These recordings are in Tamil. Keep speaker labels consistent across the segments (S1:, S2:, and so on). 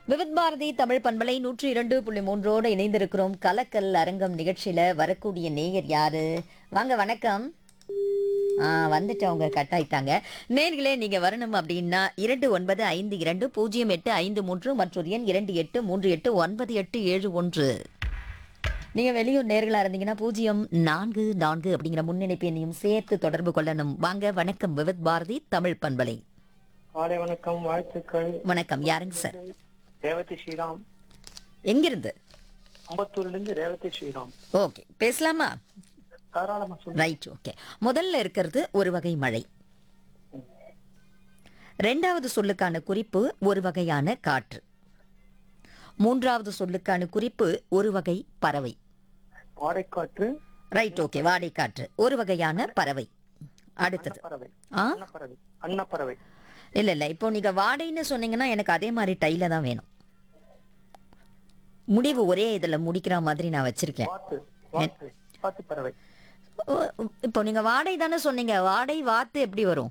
S1: விவித் பாரதி தமிழ் பண்பலை நூற்றி இரண்டு புள்ளி மூன்றோடு இணைந்திருக்கிறோம் கலக்கல் அரங்கம் நிகழ்ச்சியில வரக்கூடிய நேயர் யாரு வாங்க வணக்கம் ஆ வந்துட்டவங்க கட் ஆயிட்டாங்க நேர்களே நீங்க வரணும் அப்படின்னா இரண்டு ஒன்பது ஐந்து இரண்டு பூஜ்ஜியம் எட்டு ஐந்து மூன்று மற்றொரு எண் இரண்டு எட்டு மூன்று எட்டு ஒன்பது எட்டு ஏழு ஒன்று நீங்க வெளியூர் நேர்களா இருந்தீங்கன்னா பூஜ்ஜியம் நான்கு நான்கு அப்படிங்கிற முன்னிணைப்பு எண்ணையும் சேர்த்து தொடர்பு கொள்ளணும் வாங்க வணக்கம் விவித் பாரதி தமிழ் பண்பலை
S2: காலை வணக்கம் வாழ்த்துக்கள்
S1: வணக்கம் யாருங்க சார்
S2: ரேவதி ஸ்ரீராம்
S1: எங்கிருந்து
S2: அம்பத்தூர்ல இருந்து ரேவதி ஸ்ரீராம்
S1: ஓகே பேசலாமா
S2: தாராளமா சொல்லு
S1: ரைட் ஓகே முதல்ல இருக்கிறது ஒரு வகை மழை ரெண்டாவது சொல்லுக்கான குறிப்பு ஒரு வகையான காற்று மூன்றாவது சொல்லுக்கான குறிப்பு ஒரு வகை பறவை
S2: வாடைக்காற்று
S1: ரைட் ஓகே வாடைக்காற்று ஒரு வகையான பறவை அடுத்தது
S2: பறவை
S1: ஆ
S2: அன்னப்பறவை அன்னப்பறவை
S1: இல்ல இல்ல இப்போ நீங்க வாடைன்னு சொன்னீங்கன்னா எனக்கு அதே மாதிரி டைல தான் வேணும் முடிவு ஒரே இதுல முடிக்கிற மாதிரி நான் வச்சிருக்கேன்
S2: வாத்து வாத்து வாத்து பறவை
S1: ஓ, இப்போ நீங்க வாடை தானே சொன்னீங்க வாடை வாத்து எப்படி வரும்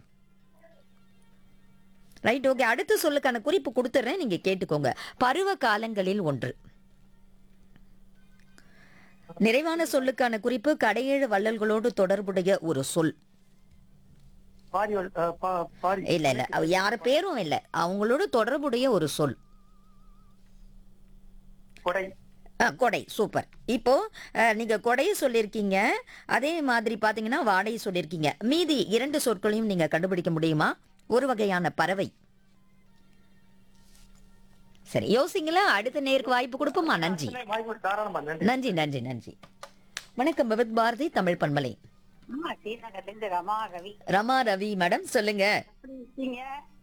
S1: ரைட் ஓகே அடுத்த சொல்லுக்கான குறிப்பு கொடுத்துட்றேன் நீங்க கேட்டுக்கோங்க பருவ காலங்களில் ஒன்று நிறைவான சொல்லுக்கான குறிப்பு கடையேழு வள்ளல்களோடு தொடர்புடைய ஒரு சொல்
S2: பாரிவல் அஹ், பா- பாரி
S1: இல்ல இல்ல அவ யார பேரும் இல்ல அவங்களோட தொடர்புடைய ஒரு சொல்
S2: கொடை
S1: ஆ, கொடை சூப்பர் இப்போ அஹ், நீங்க கொடை சொல்லியிருக்கீங்க அதே மாதிரி பாத்தீங்கன்னா வாடை சொல்லியிருக்கீங்க மீதி இரண்டு சொற்களையும் நீங்க கண்டுபிடிக்க முடியுமா ஒரு வகையான பறவை சரி யோசிங்களா அடுத்த நேருக்கு வாய்ப்பு கொடுப்போமா நன்றி
S2: வாய்ப்பு தாராளமா நன்றி
S1: நன்றி நன்றி நன்றி வணக்கம் பகவத் பாரதி தமிழ் பண்பலை
S3: ஆமா ஸ்ரீநகர்ல இருந்து ரமா ரவி
S1: ரமா ரவி மேடம் சொல்லுங்க
S3: எப்படி இருக்கீங்க